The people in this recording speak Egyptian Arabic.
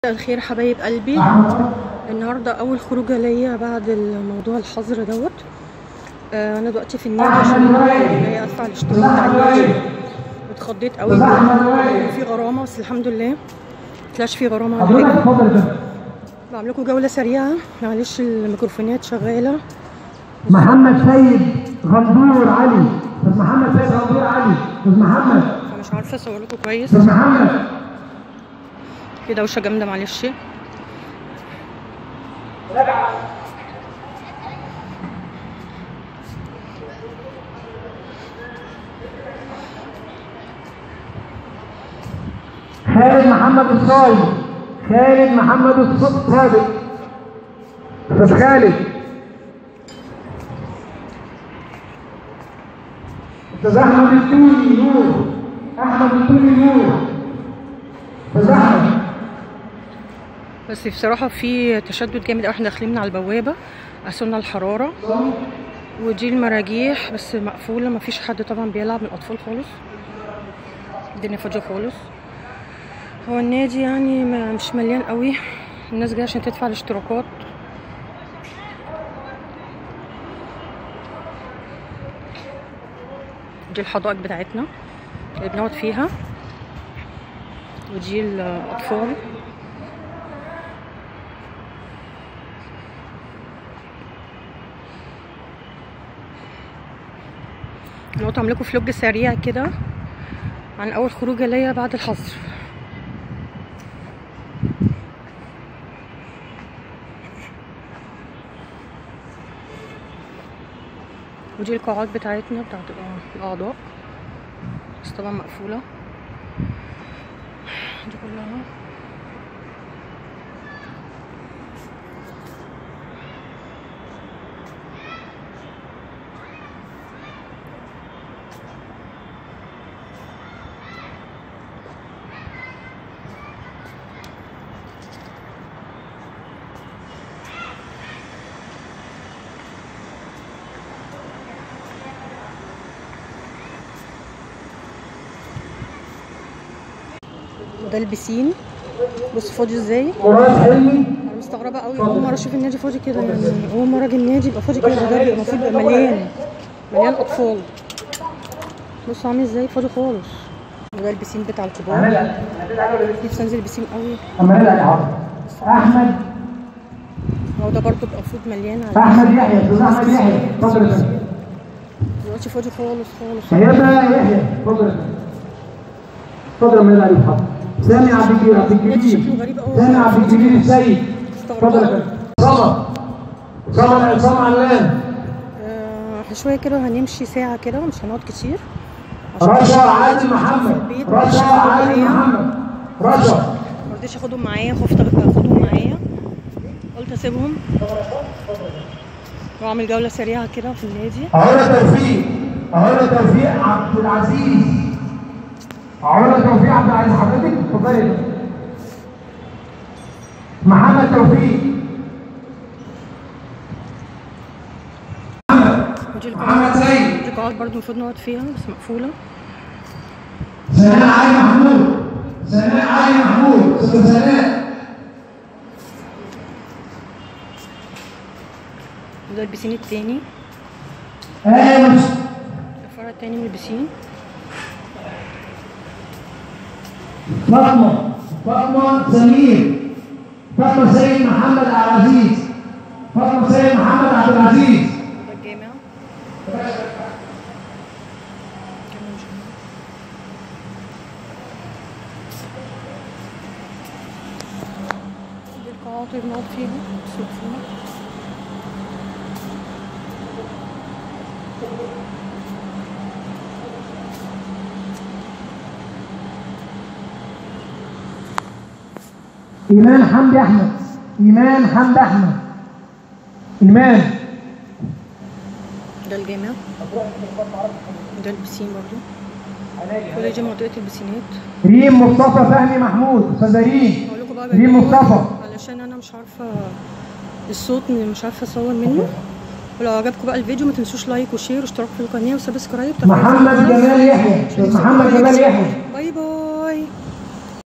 مساء الخير حبايب قلبي النهارده اول خروجه ليا بعد الموضوع الحظر دوت آه انا دلوقتي في النادي عشان جايه ادفع الاشتراك بتاع النادي اتخضيت قوي في غرامه بس الحمد لله مطلعش في غرامه ولا حاجه بعمل لكم جوله سريعه معلش الميكروفونات شغاله محمد سيد غندور علي استاذ محمد سيد غندور علي استاذ محمد فمش عارفه اصور لكم كويس استاذ محمد في دوشه جامده معلش خالد محمد الصايغ خالد محمد الصادق استاذ خالد استاذ احمد التوني نور احمد التوني نور استاذ احمد بس بصراحه في تشدد جامد قوي احنا داخلين من على البوابه قاسولنا الحراره ودي المراجيح بس مقفوله مفيش حد طبعا بيلعب من الاطفال خالص الدنيا فاضيه خالص هو النادي يعني ما- مش مليان قوي الناس جايه عشان تدفع الاشتراكات دي الحدائق بتاعتنا اللي بنقعد فيها ودي الاطفال انا قلت اعمل لكم فلوج سريع كده عن اول خروجه ليا بعد الحظر ودي القاعات بتاعتنا بتاعت الاعضاء بس طبعا مقفوله دي كلها وده البسين بص فاضي ازاي مراد حلمي انا مستغربه قوي اول مره اشوف النادي فاضي كده يعني اول مره اجي النادي يبقى فاضي كده ده بيبقى المفروض يبقى مليان مليان اطفال بص عامل ازاي فاضي خالص وده البسين بتاع الكبار نفسي انزل البسين قوي اما نلعب حاضر احمد هو ده برضه بيبقى المفروض مليان على احمد يحيى استاذ احمد يحيى اتفضل يا فندم دلوقتي فاضي خالص خالص سيدة يحيى اتفضل يا فندم. اتفضل يا مدير علي الحق سامي عبد الجليل عبد النادي شكله الجليل غريب قوي سامي عبد الجليل السيد استغربت اتفضل يا قوي فندم صمد صمد عصام علام آه، احنا شويه كده هنمشي ساعه كده مش هنقعد كتير عشان رشا عادل في محمد البيت رشا مرضيش عادل اخدهم معايا محمد رشا مرضيش اخدهم معايا خفت اخدهم معايا قلت اسيبهم واعمل جوله سريعه كده في النادي علا توفيق علا توفيق عبد العزيز علا توفيق عبد العزيز حضرتك اتفضلي يا فندم. محمد توفيق ودي محمد القاعات سيد دي القاعات برضه المفروض نقعد فيها بس مقفوله سناء علي محمود سناء علي محمود استاذ سناء وده البسين التاني انس الفرع التاني من البسين فاطمه فاطمه سمير فاطمه سيد محمد عبد العزيز فاطمه سيد محمد عبد العزيز وده الجامع جامع مش عارفة. دي القاعات اللي بنقعد فيها بس مقفولة. ايمان حمدي احمد ايمان حمدي احمد ايمان ده الجامع ده البسين برضو كل دي منطقة البسينات ريم مصطفى فهمي محمود استاذه ريم هقول لكم بقى ريم بالفيديو مصطفى علشان انا مش عارفة الصوت مش عارفة اصور منه ولو عجبكم بقى الفيديو ما تنسوش لايك وشير واشتراك في القناة وسبسكرايب محمد جمال يحيى محمد جمال يحيى باي باي